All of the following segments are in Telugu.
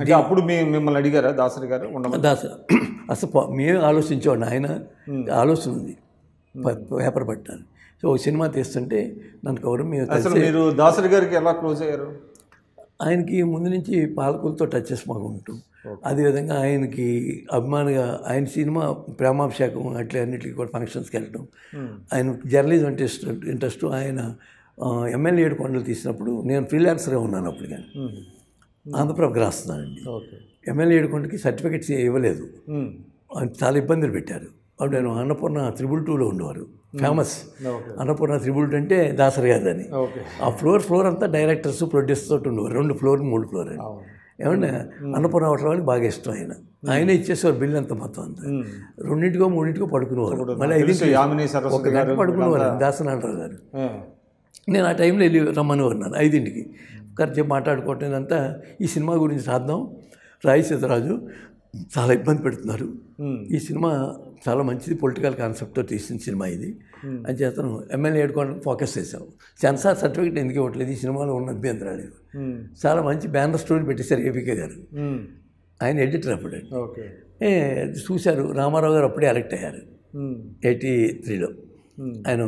అంటే అప్పుడు మీ మిమ్మల్ని అడిగారా దాసరి గారు ఉండమని దాస అసలు ప- మేము ఆలోచించేవాడిని ఆయన ఆలోచన ఉంది ప- పేపర్ పట్టాలి సో ఒక సినిమా తీస్తుంటే నన్ను కవరు మేము అసలు కలిసి మీరు దాసరి గారికి ఎలా క్లోజ్ అయ్యారు ఆయనకి ముందు నుంచి పాలకులతో టచెస్ మాకు ఉంటాం అదేవిధంగా ఆయనకి అభిమానిగా ఆయన సినిమా ప్రేమాభిషేకం అట్లా అన్నిటికీ కూడా ఫంక్షన్స్కి వెళ్ళటం ఆయన జర్నలిజం అంటే ఇంట్రెస్ట్ ఇంట్రెస్ట్ ఆయన ఎమ్మెల్యే ఏడు కొండలు తీసినప్పుడు నేను ఫ్రీలాన్సర్గా ఉన్నాను అప్పుడు కానీ ఆంధ్రప్రభకు రాస్తున్నానండి ఓకే ఎమ్మెల్యే ఏడుకొండకి సర్టిఫికెట్స్ ఇవ్వలేదు ఆయన చాలా ఇబ్బందులు పెట్టారు అప్పుడు నేను అన్నపూర్ణ త్రిబుల్ టూలో ఉండేవారు famous okay Annapurna triple two అంటే దాసరి గారు అని ఓకే ఆ ఫ్లోర్ ఫ్లోర్ అంతా డైరెక్టర్స్ ప్రొడ్యూసర్స్ తోటి ఉండేవారు రెండు ఫ్లోర్ మూడు ఫ్లోర్ అని అవును ఏమంటే అన్నపూర్ణ హోటల్ వాళ్ళకి బాగా ఇష్టం ఆయన ఆయన ఇచ్చేసేవారు బిల్ అంతా మొత్తం అంతా రెండింటికో మూడింటికో పడుకునేవారు మళ్ళీ ఐదు తెలుసు యామిని సరస్వతి గంట గారు పడుకునేవారు దాసనాథరావు గారు ఆ, నేను ఆ టైంలో వెళ్ళి రమ్మని ఉన్నాను ఐదింటికి ఖర్చు మాట్లాడుకోవటం ఇదంతా ఈ సినిమా గురించి రాద్దాం రాయి సీతరాజు చాలా ఇబ్బంది పెడుతున్నారు ఉమ్, ఈ సినిమా చాలా మంచిది పొలిటికల్ కాన్సెప్ట్తో తీసిన సినిమా ఇది అని చేతను ఎమ్మెల్యే ఏడుకోవడానికి ఫోకస్ చేసాం సెన్సార్ సర్టిఫికేట్ ఎందుకు ఇవ్వట్లేదు ఈ సినిమాలో ఉన్న అభ్యంతరాలు ఉమ్, చాలా మంచి బ్యానర్ స్టోరీ పెట్టేశారు ఏపీకే గారు ఉమ్, ఆయన ఎడిటర్ అప్పుడు ఓకే ఏ, చూశారు రామారావు గారు అప్పుడే ఎలక్ట్ అయ్యారు ఉమ్, ఎయిటీ త్రీలో Hmm. ఆయన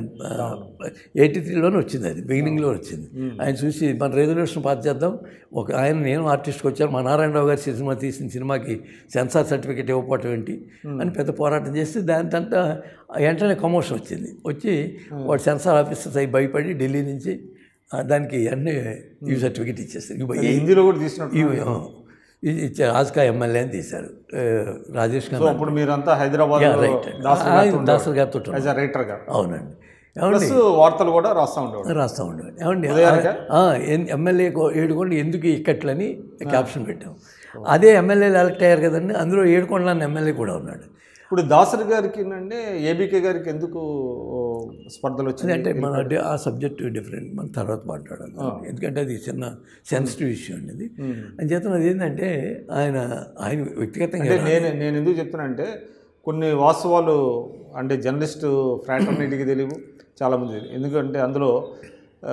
ఎయిటీ త్రీలోనే వచ్చింది అది బిగినింగ్లో వచ్చింది ఆయన చూసి మన రెజల్యూషన్ పాస్ చేద్దాం ఒక ఆయన నేను ఆర్టిస్ట్కి వచ్చాను మా నారాయణరావు గారి సినిమా తీసిన సినిమాకి సెన్సార్ సర్టిఫికేట్ ఇవ్వకపోవటం ఏంటి అని పెద్ద పోరాటం చేస్తే దాని అంతా వెంటనే కమోషన్ వచ్చింది వచ్చి వాడు సెన్సార్ ఆఫీసర్స్ అయి భయపడి ఢిల్లీ నుంచి ఆ, దానికి అన్నీ ఈ సర్టిఫికేట్ ఇచ్చేస్తారు ఇవి అది హిందీలో కూడా తీసినట్టు ఇవి ఆ, ఇది ఇచ్చారు ఆజ్కా ఎమ్మెల్యే అని తీశారు ఆ, రాజేష్ సో ఖన్నా అప్పుడు మీరంతా హైదరాబాద్ రైట్ దాసరి ఆయన దాసరి గారితో ఉన్నాం. యాజ్ అ రైటర్ గా అవునండి ఏమండి ప్లస్ వార్తలు కూడా రాస్తా ఉండేవాడు రాస్తూ ఉండేవాడు ఏమండి ఉదయానికా? ఆ, ఎన్- ఎమ్మెల్యే కో- ఏడుకొండ ఎందుకు ఇక్కట్లని క్యాప్షన్ పెట్టాం అదే ఎమ్మెల్యేలు ఎలక్ట్ అయ్యారు కదండి అందులో ఏడుకొండ అన్న ఎమ్మెల్యే కూడా ఉన్నాడు ఇప్పుడు దాసరి గారికి అండి ఏబీకే గారికి ఎందుకు ఓ, స్పర్ధలు వచ్చింది అంటే మన డి- ఆ సబ్జెక్ట్ డిఫరెంట్ మన తర్వాత మాట్లాడాలి ఎందుకంటే అది చిన్న సెన్సిటివ్ ఇష్యూ అండి అది అని చేత అది ఏంటంటే ఆయన ఆయన వ్యక్తిగతంగా అంటే నేను నేను ఎందుకు చెప్తున్నానంటే కొన్ని వాస్తవాలు అంటే జర్నలిస్ట్ ఫ్రాటర్నిటీకి తెలియవు చాలామంది తెలియదు. ఎందుకంటే అందులో ఆ,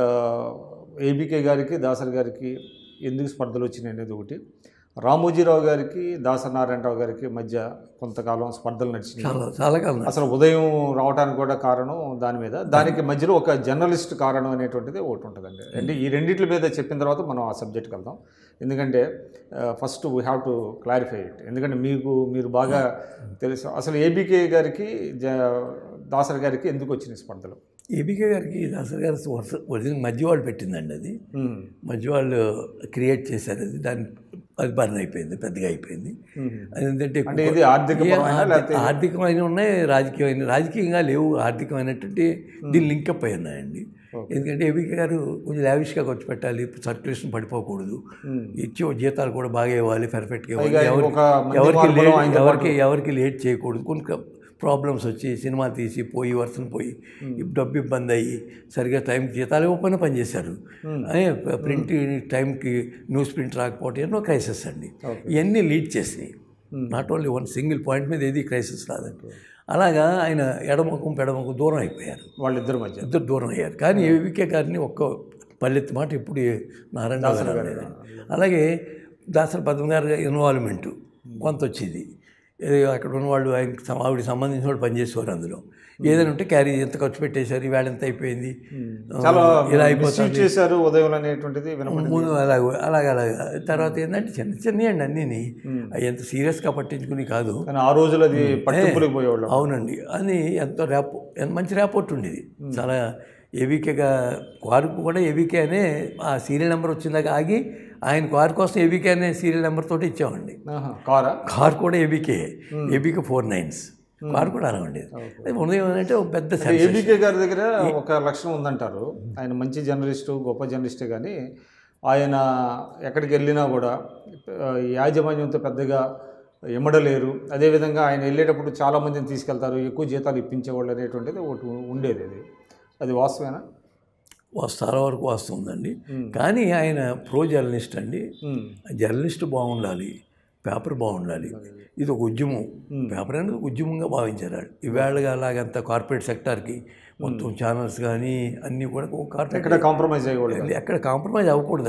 ఏబీకే గారికి దాసరి గారికి ఎందుకు స్పర్ధలు వచ్చినాయి అనేది ఒకటి రామోజీరావు గారికి దాసనారాయణరావు గారికి మధ్య కొంతకాలం స్పర్ధలు నడిచినాయి చాలా చాలా కాలం అసలు ఉదయం రావడానికి కూడా కారణం దాని మీద దానికి మధ్యలో ఒక జర్నలిస్ట్ కారణం అనేటువంటిది ఒకటి ఉంటుందండి అంటే ఈ రెండిట్ల మీద చెప్పిన తర్వాత మనం ఆ సబ్జెక్ట్కి వెళ్దాం ఎందుకంటే first we have to clarify it ఎందుకంటే మీకు మీరు బాగా తెలుసు అసలు ఏబీకే గారికి జ దాసరి గారికి ఎందుకు వచ్చినాయి స్పర్ధలు ఏబీకే గారికి దాసరి గారు వరుస ఒరిజినల్ మధ్య వాళ్ళు పెట్టిందండి అది మధ్య వాళ్ళు క్రియేట్ చేశారు అది దాని అది బర్న్ అయిపోయింది పెద్దగా అయిపోయింది అది ఏంటంటే అంటే ఇది ఆర్థిక ఏ ఆర్థిక- ఆర్థికమైన ఉన్నాయి రాజకీయమైన రాజకీయంగా లేవు ఆర్థికమైనటువంటి దీన్ని లింకప్ అయి ఉన్నాయండి ఎందుకంటే ఏబీకే గారు కొంచెం లావిష్గా ఖర్చు పెట్టాలి సర్క్యులేషన్ పడిపోకూడదు ఇచ్చే జీతాలు కూడా బాగా ఇవ్వాలి పర్ఫెక్ట్గా ఇవ్వాలి పైగా ఎవరికి ఒక మంచి ఎవరికి మార్పులో లేట్ ఆయనతో ఎవరికి ఎవరికి లేట్ చేయకూడదు కొన్ని ప్రాబ్లమ్స్ వచ్చి సినిమా తీసి పోయి వరుసన పోయి డబ్బు ఇబ్బంది అయ్యి సరిగ్గా టైంకి జీతాలు ఇవ్వకపోయినా పనిచేశారు అదే ప్రింట్ టైంకి న్యూస్ ప్రింట్ రాకపోవటం ఎన్నో క్రైసిస్ అండి ఇవన్నీ లీడ్ చేసినాయి not only one single point మీద ఏది క్రైసిస్ రాదండి అలాగా ఆయన ఎడమకం పెడమకం దూరం అయిపోయారు వాళ్ళిద్దరి మధ్య ఇద్దరు దూరం అయ్యారు కానీ ఏవికే గారిని ఒక్క పల్లెత్తి మాట ఇప్పుడు నారాయణ గారు అనేది అలాగే దాసరి పద్మ గారి ఇన్వాల్వ్మెంట్ కొంత వచ్చేది ఏ అక్కడ ఉన్న వాళ్ళు ఆయనకి సం- ఆవిడకి సంబంధించిన వాళ్ళు పనిచేసేవారు అందులో ఏదైనా ఉంటే క్యారీ ఎంత ఖర్చు పెట్టేశారు ఈవేళ ఎంత అయిపోయింది చాలా ఇలా మిస్యూజ్ అయిపోతుంది చేశారు ఉదయం అనేటువంటిది వినపడింది ముందు అలాగ అలాగ అలాగ తర్వాత ఏంటంటే చిన్న చిన్నవి అండి అన్నీని అవి ఎంత సీరియస్గా పట్టించుకుని కాదు కానీ ఆ రోజులు అది పట్టింపులకు పోయేవాళ్ళు అవునండి అని ఎంతో ర్యాపో ఎంత మంచి ర్యాపోర్ట్ ఉండేది చాలా ఏవికేగా కారుకు కూడా ఏవికే అనే ఆ సీరియల్ నెంబర్ వచ్చిందాక ఆగి ఆయన కారు కోసం ఏవికే అనే సీరియల్ నెంబర్ తోటి ఇచ్చామండి ఆహా, కారా కార్ కూడా ABK ABK four nines car కూడా అలా ఉండేది అది ఉదయం ఏంటంటే ఒక పెద్ద sensation. ఏబీకే గారి దగ్గర ఒక లక్షణం ఉందంటారు ఆయన మంచి జర్నలిస్టు గొప్ప జర్నలిస్టే కానీ ఆయన ఎక్కడికి వెళ్ళినా కూడా ఆ, యాజమాన్యంతో పెద్దగా ఎమ్మడలేరు అదేవిధంగా ఆయన వెళ్ళేటప్పుడు చాలామందిని తీసుకెళ్తారు ఎక్కువ జీతాలు ఇప్పించేవాళ్ళు అనేటువంటిది ఒకటి ఉండేది అది అది వాస్తవేనా వస్తు- చాలా వరకు వస్తుందండి కానీ ఆయన ప్రో జర్నలిస్ట్ అండి జర్నలిస్ట్ బాగుండాలి పేపర్ బాగుండాలి ఇది ఒక ఉద్యమం పేపర్ అనేది ఒక ఉద్యమంగా భావించారు ఇవాళగా అలాగంత కార్పొరేట్ సెక్టార్కి మొత్తం ఛానల్స్ కానీ అన్నీ కూడా ఒక కార్పొరేట్ ఎక్కడ కాంప్రమైజ్ అయ్యేవాళ్ళు కాదు. ఎక్కడ కాంప్రమైజ్ అవ్వకూడదని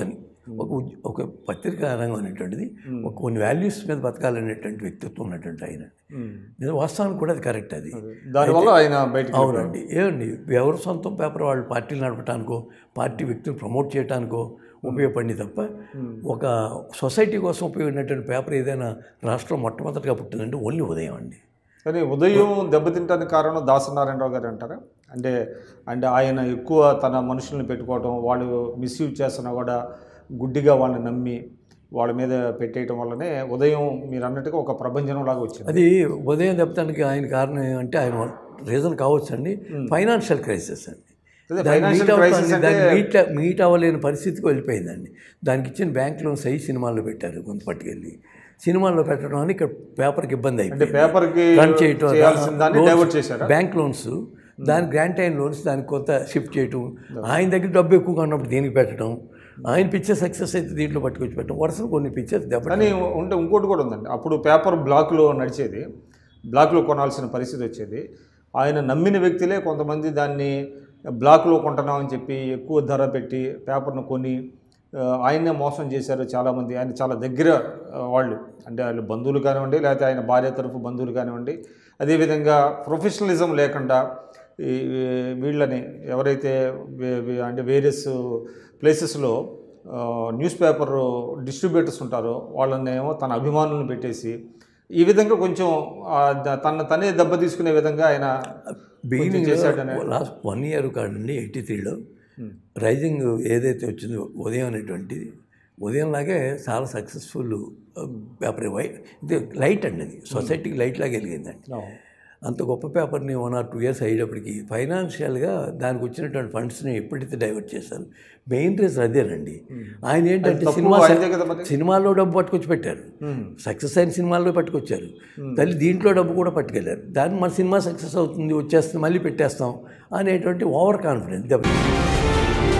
ఒక ఉద్య- ఒక పత్రికా రంగం అనేటువంటిది ఒక కొన్ని వాల్యూస్ మీద బతకాలనేటువంటి వ్యక్తిత్వం ఉన్నటువంటి ఆయన ఉమ్. నిజం వాస్తవానికి కూడా అది కరెక్ట్ అది దానివల్ల ఆయన బయటికి అవునండి ఏమండి ఎవరు సొంతం పేపర్ వాళ్ళు పార్టీలు నడపటానికో పార్టీ వ్యక్తులు ప్రమోట్ చేయడానికో ఉపయోగపడింది తప్ప ఒక సొసైటీ కోసం ఉపయోగపడినటువంటి పేపర్ ఏదైనా రాష్ట్రం మొట్టమొదటిగా పుట్టిందంటే ఓన్లీ ఉదయం అండి కానీ ఉదయం దెబ్బతింటానికి కారణం దాసనారాయణరావు గారు అంటారా అంటే అంటే ఆయన ఎక్కువ తన మనుషుల్ని పెట్టుకోవడం వాళ్ళు మిస్యూజ్ చేస్తున్నా కూడా గుడ్డిగా వాళ్ళని నమ్మి వాళ్ళ మీద పెట్టేయటం వల్లనే ఉదయం మీరు అన్నట్టుగా ఒక ప్రభంజనం లాగా వచ్చింది అది ఉదయం దెబ్బతానికి ఆయన కారణం ఏమంటే ఆయన రీజన్ కావచ్చు అండి ఫైనాన్షియల్ క్రైసిస్ అండి అదే దాన్ని financial మీట్ అవుతాను- crisis అంటే- దాన్ని మీట్ మీట్ అవ్వలేని పరిస్థితికి వెళ్ళిపోయిందండి దానికి ఇచ్చిన బ్యాంక్ లోన్స్ అయ్యి సినిమాల్లో పెట్టారు కొంత పట్టుకెళ్ళి సినిమాల్లో పెట్టడం అని ఇక్కడ పేపర్కి ఇబ్బంది అంటే అయిపోయింది పేపర్కి రన్ చేయటం చేయాల్సిన దాన్ని లోన్స్, డైవర్ట్ చేశారా బ్యాంక్ లోన్స్ దాని గ్రాంట్ అయిన లోన్స్ దానికి కొంత షిఫ్ట్ చేయటం ఆయన దగ్గర డబ్బు ఎక్కువగా ఉన్నప్పుడు దీనికి పెట్టడం ఆయన పిక్చర్ సక్సెస్ అయితే దీంట్లో పట్టుకొచ్చి పెట్టడం వరుసలు కొన్ని పిక్చర్స్ దెబ్బ కానీ ఉంటే ఇంకోటి కూడా ఉందండి అప్పుడు పేపర్ బ్లాక్లో నడిచేది బ్లాక్లో కొనాల్సిన పరిస్థితి వచ్చేది ఆయన నమ్మిన వ్యక్తులే కొంతమంది దాన్ని బ్లాక్లో కొంటున్నామని చెప్పి ఎక్కువ ధర పెట్టి పేపర్ను కొని ఆ, ఆయన్నే మోసం చేశారు చాలామంది ఆయన చాలా దగ్గర ఆ, వాళ్ళు అంటే వాళ్ళు బంధువులు కానివ్వండి లేకపోతే ఆయన భార్య తరఫు బంధువులు కానివ్వండి అదేవిధంగా ప్రొఫెషనలిజం లేకుండా ఈ ఈ వీళ్ళని ఎవరైతే వే- వే- అంటే వేరియస్ ప్లేసెస్లో న్యూస్ పేపర్ డిస్ట్రిబ్యూటర్స్ ఉంటారో వాళ్ళని ఏమో తన అభిమానులను పెట్టేసి ఈ విధంగా కొంచెం ఆ, ద- తన తనే దెబ్బ తీసుకునే విధంగా ఆయన బిగినింగ్ చేశాడనే లాస్ట్ వన్ ఇయర్ కాడండి ఎయిటీ త్రీలో రైజింగ్ ఏదైతే వచ్చిందో ఉదయం అనేటువంటిది ఉదయంలాగే చాలా సక్సెస్ఫుల్ పేపర్ ఇది లైట్ అండి అది సొసైటీకి లైట్ లాగా వెలిగిందండి అంత గొప్ప పేపర్ని వన్ ఆర్ టూ ఇయర్స్ అయ్యేటప్పటికి ఫైనాన్షియల్గా దానికి వచ్చినటువంటి ఫండ్స్ని ఎప్పుడైతే డైవర్ట్ చేశారు మెయిన్ రీజన్ అదేనండి ఆయన ఏంటంటే తప్పు సినిమా ఆయనదే కదా మరి సినిమాల్లో డబ్బు పట్టుకొచ్చి పెట్టారు సక్సెస్ అయిన సినిమాల్లో పట్టుకొచ్చారు తల్లి దీంట్లో డబ్బు కూడా పట్టుకెళ్ళారు దాన్ని మన సినిమా సక్సెస్ అవుతుంది వచ్చేస్తుంది మళ్ళీ పెట్టేస్తాం అనేటువంటి ఓవర్ కాన్ఫిడెన్స్ దెబ్బ